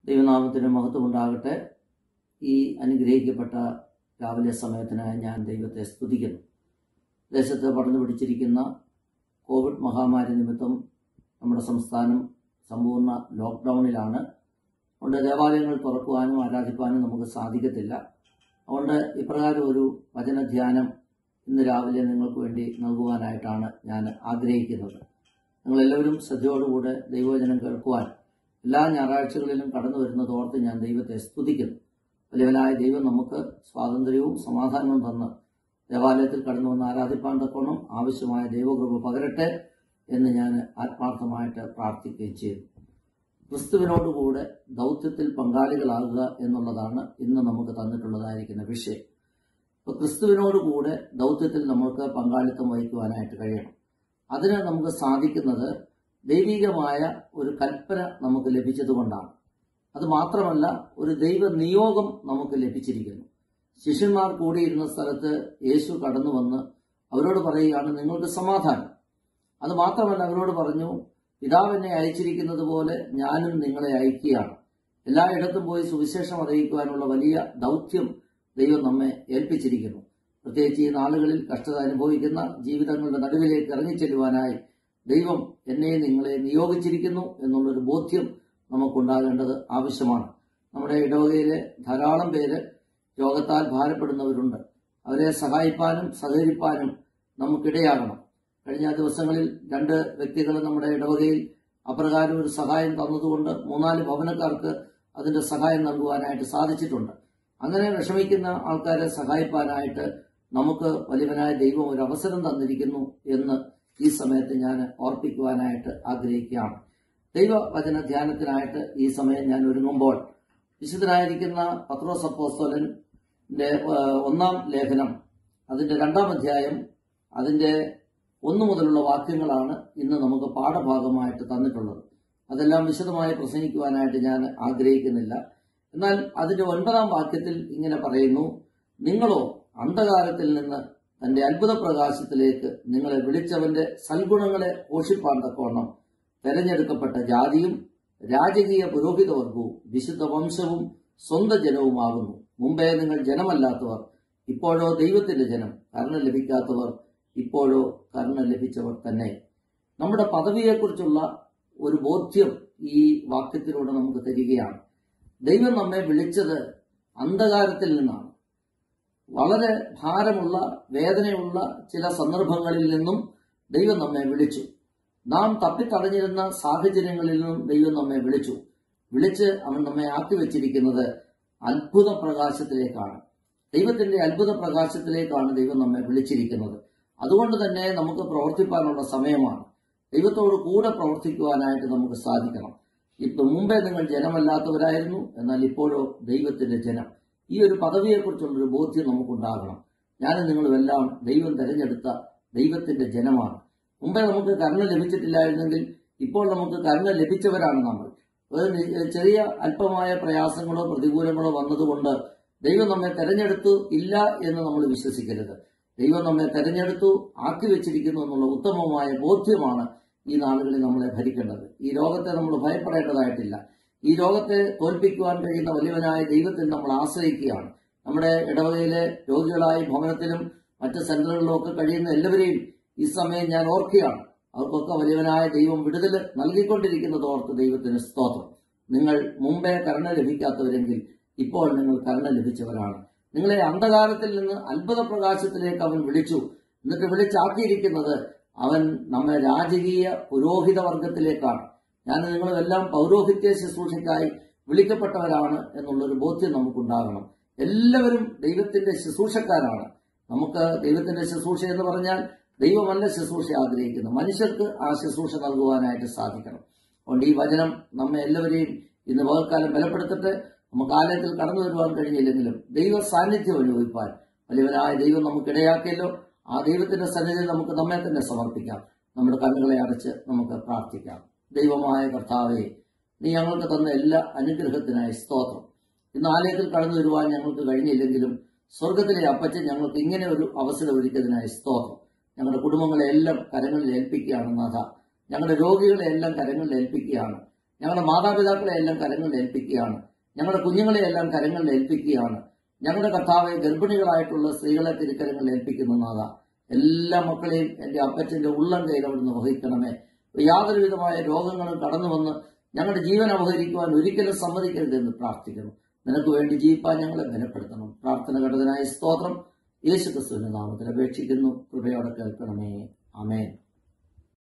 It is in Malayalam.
ദൈവനാമത്തിന് മഹത്വം ഉണ്ടാകട്ടെ ഈ അനുഗ്രഹിക്കപ്പെട്ട രാവിലെ സമയത്തിനായി ഞാൻ ദൈവത്തെ സ്തുതിക്കുന്നു ദേശത്ത് പടർന്നു പിടിച്ചിരിക്കുന്ന കോവിഡ് മഹാമാരി നിമിത്തം നമ്മുടെ സംസ്ഥാനം സമ്പൂർണ്ണ ലോക്ക്ഡൗണിലാണ് അതുകൊണ്ട് ദേവാലയങ്ങൾ തുറക്കുവാനും ആരാധിക്കുവാനും നമുക്ക് സാധിക്കത്തില്ല അതുകൊണ്ട് ഇപ്രകാരം ഒരു വചനധ്യാനം ഇന്ന് രാവിലെ നിങ്ങൾക്ക് വേണ്ടി നൽകുവാനായിട്ടാണ് ഞാൻ ആഗ്രഹിക്കുന്നത് നിങ്ങളെല്ലാവരും ശ്രദ്ധയോടുകൂടെ ദൈവവചനം കേൾക്കുവാൻ എല്ലാ ഞായറാഴ്ചകളിലും കടന്നു വരുന്നത് ഓർത്ത് ഞാൻ ദൈവത്തെ സ്തുതിക്കുന്നു വലിയവനായ ദൈവം നമുക്ക് സ്വാതന്ത്ര്യവും സമാധാനവും തന്ന് ദേവാലയത്തിൽ കടന്നു വന്ന് ആരാധിപ്പാൻ തക്കോണം ആവശ്യമായ ദൈവകൃപ പകരട്ടെ എന്ന് ഞാൻ ആത്മാർത്ഥമായിട്ട് പ്രാർത്ഥിക്കുകയും ചെയ്തു ക്രിസ്തുവിനോടുകൂടെ ദൗത്യത്തിൽ പങ്കാളികളാകുക എന്നുള്ളതാണ് ഇന്ന് നമുക്ക് തന്നിട്ടുള്ളതായിരിക്കുന്ന വിഷയം അപ്പോൾ ക്രിസ്തുവിനോടുകൂടെ ദൗത്യത്തിൽ നമുക്ക് പങ്കാളിത്തം വഹിക്കുവാനായിട്ട് കഴിയണം അതിന് നമുക്ക് സാധിക്കുന്നത് ദൈവികമായ ഒരു കൽപ്പന നമുക്ക് ലഭിച്ചതുകൊണ്ടാണ് അത് മാത്രമല്ല ഒരു ദൈവ നിയോഗം നമുക്ക് ലഭിച്ചിരിക്കുന്നു ശിഷ്യന്മാർ കൂടിയിരുന്ന സ്ഥലത്ത് യേശു കടന്നു വന്ന് അവരോട് പറയുകയാണ് നിങ്ങൾക്ക് സമാധാനം അത് മാത്രമല്ല അവരോട് പറഞ്ഞു പിതാവ് എന്നെ അയച്ചിരിക്കുന്നത് പോലെ ഞാനും നിങ്ങളെ അയക്കുകയാണ് എല്ലായിടത്തും പോയി സുവിശേഷം അറിയിക്കുവാനുള്ള വലിയ ദൗത്യം ദൈവം നമ്മെ ഏൽപ്പിച്ചിരിക്കുന്നു പ്രത്യേകിച്ച് ഈ നാളുകളിൽ കഷ്ടത അനുഭവിക്കുന്ന ജീവിതങ്ങളുടെ നടുവിലേക്ക് ഇറങ്ങിച്ചെല്ലുവാനായി ദൈവം എന്നെ നിങ്ങളെ നിയോഗിച്ചിരിക്കുന്നു എന്നുള്ളൊരു ബോധ്യം നമുക്കുണ്ടാകേണ്ടത് ആവശ്യമാണ് നമ്മുടെ ഇടവകയിലെ ധാരാളം പേര് രോഗത്താൽ ഭാരപ്പെടുന്നവരുണ്ട് അവരെ സഹായിപ്പാനും സഹകരിപ്പാനും നമുക്കിടയാകണം കഴിഞ്ഞ ദിവസങ്ങളിൽ രണ്ട് വ്യക്തികൾ നമ്മുടെ ഇടവകയിൽ അപ്രകാരം ഒരു സഹായം തന്നതുകൊണ്ട് മൂന്നാല് ഭവനക്കാർക്ക് അതിന്റെ സഹായം നൽകുവാനായിട്ട് സാധിച്ചിട്ടുണ്ട് അങ്ങനെ വിഷമിക്കുന്ന ആൾക്കാരെ സഹായിപ്പാനായിട്ട് നമുക്ക് വലിയവനായ ദൈവം ഒരു അവസരം തന്നിരിക്കുന്നു എന്ന് ഈ സമയത്ത് ഞാൻ ഓർപ്പിക്കുവാനായിട്ട് ആഗ്രഹിക്കുകയാണ് ദൈവവചന ധ്യാനത്തിനായിട്ട് ഈ സമയം ഞാൻ ഒരുങ്ങുമ്പോൾ വിശുദ്ധനായിരിക്കുന്ന പത്രോസ് അപ്പോസ്തോലന്റെ ഒന്നാം ലേഖനം അതിന്റെ രണ്ടാം അധ്യായം അതിന്റെ ഒന്നു മുതലുള്ള വാക്യങ്ങളാണ് ഇന്ന് നമുക്ക് പാഠഭാഗമായിട്ട് തന്നിട്ടുള്ളത് അതെല്ലാം വിശദമായി പ്രസംഗിക്കുവാനായിട്ട് ഞാൻ ആഗ്രഹിക്കുന്നില്ല എന്നാൽ അതിന്റെ ഒൻപതാം വാക്യത്തിൽ ഇങ്ങനെ പറയുന്നു നിങ്ങളോ അന്ധകാരത്തിൽ നിന്ന് തന്റെ അത്ഭുത പ്രകാശത്തിലേക്ക് നിങ്ങളെ വിളിച്ചവന്റെ സൽഗുണങ്ങളെ പോഷിപ്പാൻ തക്കവണ്ണം തെരഞ്ഞെടുക്കപ്പെട്ട ജാതിയും രാജകീയ പുരോഹിതവർഗവും വിശുദ്ധ വംശവും സ്വന്തം ജനവുമാകുന്നു മുമ്പേ നിങ്ങൾ ജനമല്ലാത്തവർ ഇപ്പോഴോ ദൈവത്തിന്റെ ജനം കരുണ ലഭിക്കാത്തവർ ഇപ്പോഴോ കരുണ ലഭിച്ചവർ തന്നെ നമ്മുടെ പദവിയെക്കുറിച്ചുള്ള ഒരു ബോധ്യം ഈ വാക്യത്തിലൂടെ നമുക്ക് തരികയാണ് ദൈവം നമ്മെ വിളിച്ചത് അന്ധകാരത്തിൽ നിന്നാണ് വളരെ ഭാരമുള്ള വേദനയുള്ള ചില സന്ദർഭങ്ങളിൽ നിന്നും ദൈവം നമ്മെ വിളിച്ചു നാം തപ്പിത്തടഞ്ഞിരുന്ന സാഹചര്യങ്ങളിൽ നിന്നും ദൈവം നമ്മെ വിളിച്ചു വിളിച്ച് അവൻ നമ്മെ ആക്കി വെച്ചിരിക്കുന്നത് അത്ഭുത പ്രകാശത്തിലേക്കാണ് ദൈവത്തിന്റെ അത്ഭുത പ്രകാശത്തിലേക്കാണ് ദൈവം നമ്മെ വിളിച്ചിരിക്കുന്നത് അതുകൊണ്ട് തന്നെ നമുക്ക് പ്രവർത്തിപ്പാനുള്ള സമയമാണ് ദൈവത്തോട് കൂടെ പ്രവർത്തിക്കുവാനായിട്ട് നമുക്ക് സാധിക്കണം ഇപ്പൊ മുമ്പേ നിങ്ങൾ ജനമല്ലാത്തവരായിരുന്നു എന്നാൽ ഇപ്പോഴോ ദൈവത്തിന്റെ ജനം ഈ ഒരു പദവിയെക്കുറിച്ചുള്ള ഒരു ബോധ്യം നമുക്കുണ്ടാകണം ഞാൻ നിങ്ങളുമെല്ലാം ദൈവം തെരഞ്ഞെടുത്ത ദൈവത്തിന്റെ ജനമാണ് മുമ്പേ നമുക്ക് കരുണ ലഭിച്ചിട്ടില്ലായിരുന്നെങ്കിൽ ഇപ്പോൾ നമുക്ക് കരുണ ലഭിച്ചവരാണ് നമ്മൾ ഒരു ചെറിയ അല്പമായ പ്രയാസങ്ങളോ പ്രതികൂലങ്ങളോ വന്നതുകൊണ്ട് ദൈവം നമ്മെ തെരഞ്ഞെടുത്തു ഇല്ല എന്ന് നമ്മൾ വിശ്വസിക്കരുത് ദൈവം നമ്മെ തെരഞ്ഞെടുത്തു ആക്കി വെച്ചിരിക്കുന്നു എന്നുള്ള ഉത്തമമായ ബോധ്യമാണ് ഈ നാളുകളിൽ നമ്മളെ ഭരിക്കേണ്ടത് ഈ രോഗത്തെ നമ്മൾ ഭയപ്പെടേണ്ടതായിട്ടില്ല ഈ രോഗത്തെ തോൽപ്പിക്കുവാൻ കഴിയുന്ന വലിയവനായ ദൈവത്തിൽ നമ്മൾ ആശ്രയിക്കുകയാണ് നമ്മുടെ ഇടവകയിലെ രോഗികളായി ഭവനത്തിലും മറ്റ് സെന്ററുകളിലും ഒക്കെ കഴിയുന്ന എല്ലാവരെയും ഈ സമയം ഞാൻ ഓർക്കുകയാണ് അവർക്കൊക്കെ വലിയവനായ ദൈവം വിടുതൽ നൽകിക്കൊണ്ടിരിക്കുന്നത് ഓർത്ത് ദൈവത്തിന് സ്തോത്രം നിങ്ങൾ മുമ്പേ കരുണ ലഭിക്കാത്തവരെങ്കിൽ ഇപ്പോൾ നിങ്ങൾ കരുണ ലഭിച്ചവരാണ് നിങ്ങളെ അന്ധകാരത്തിൽ നിന്ന് അത്ഭുത പ്രകാശത്തിലേക്ക് അവൻ വിളിച്ചു എന്നിട്ട് വിളിച്ചാക്കിയിരിക്കുന്നത് അവൻ നമ്മെ രാജകീയ പുരോഹിത വർഗത്തിലേക്കാണ് ഞാൻ നിങ്ങളെല്ലാം പൗരോഹിത്യ ശുശ്രൂഷയ്ക്കായി വിളിക്കപ്പെട്ടവരാണ് എന്നുള്ളൊരു ബോധ്യം നമുക്കുണ്ടാകണം എല്ലാവരും ദൈവത്തിന്റെ ശുശ്രൂഷക്കാരാണ് നമുക്ക് ദൈവത്തിന്റെ ശുശ്രൂഷ എന്ന് പറഞ്ഞാൽ ദൈവമല്ല ശുശ്രൂഷ ആഗ്രഹിക്കുന്നു മനുഷ്യർക്ക് ആ ശുശ്രൂഷ നൽകുവാനായിട്ട് സാധിക്കണം അതുകൊണ്ട് ഈ വചനം നമ്മെ എല്ലാവരെയും ഇന്ന് പകൽക്കാലം ബലപ്പെടുത്തിട്ട് നമുക്ക് ആലയത്തിൽ കടന്നു വരുവാൻ കഴിഞ്ഞില്ലെങ്കിലും ദൈവ സാന്നിധ്യം അനുഭവിപ്പാൻ വലിയവനായ ദൈവം നമുക്ക് ഇടയാക്കിയല്ലോ ആ ദൈവത്തിന്റെ സന്നിധിയിൽ നമുക്ക് നമ്മെ തന്നെ സമർപ്പിക്കാം നമ്മുടെ കണ്ണുകളെ അടച്ച് നമുക്ക് പ്രാർത്ഥിക്കാം ദൈവമായ കർത്താവെ നീ ഞങ്ങൾക്ക് തന്ന എല്ലാ അനുഗ്രഹത്തിനായി സ്തോത്രം ഇന്ന് ആലയത്തിൽ കടന്നു വരുവാൻ ഞങ്ങൾക്ക് കഴിഞ്ഞില്ലെങ്കിലും സ്വർഗത്തിലെ അപ്പച്ചൻ ഞങ്ങൾക്ക് ഇങ്ങനെ ഒരു അവസരം ഒരുക്കിയതിനായി സ്തോത്രം ഞങ്ങളുടെ കുടുംബങ്ങളെ എല്ലാം കരങ്ങളിൽ ഏൽപ്പിക്കുകയാണ് നാഥ ഞങ്ങളുടെ രോഗികളെ എല്ലാം കരങ്ങളിൽ ഏൽപ്പിക്കുകയാണ് ഞങ്ങളുടെ മാതാപിതാക്കളെ എല്ലാം കരങ്ങളിൽ ഏൽപ്പിക്കുകയാണ് ഞങ്ങളുടെ കുഞ്ഞുങ്ങളെ എല്ലാം കരങ്ങളിൽ ഏൽപ്പിക്കുകയാണ് ഞങ്ങളുടെ കർത്താവെ ഗർഭിണികളായിട്ടുള്ള സ്ത്രീകളെ തിരുക്കരങ്ങളിൽ ഏൽപ്പിക്കുന്നു നാഥ എല്ലാ മക്കളെയും എൻ്റെ അപ്പച്ചൻ്റെ ഉള്ളം കയ്യിൽ അവിടുന്ന് വഹിക്കണമേ യാതൊരു വിധമായ രോഗങ്ങളും കടന്നു വന്ന് ഞങ്ങളുടെ ജീവൻ അപഹരിക്കുവാൻ ഒരിക്കലും സമ്മതിക്കരുതെന്ന് പ്രാർത്ഥിക്കുന്നു നിനക്ക് വേണ്ടി ജീവിപ്പാൻ ഞങ്ങളെ ബലപ്പെടുത്തണം പ്രാർത്ഥന ഘടകനായ സ്തോത്രം യേശു ക്രിസ്തുവിന്റെ നാമത്തിൽ അപേക്ഷിക്കുന്നു കൃപയോടെ കേൾക്കണമേ ആമേൻ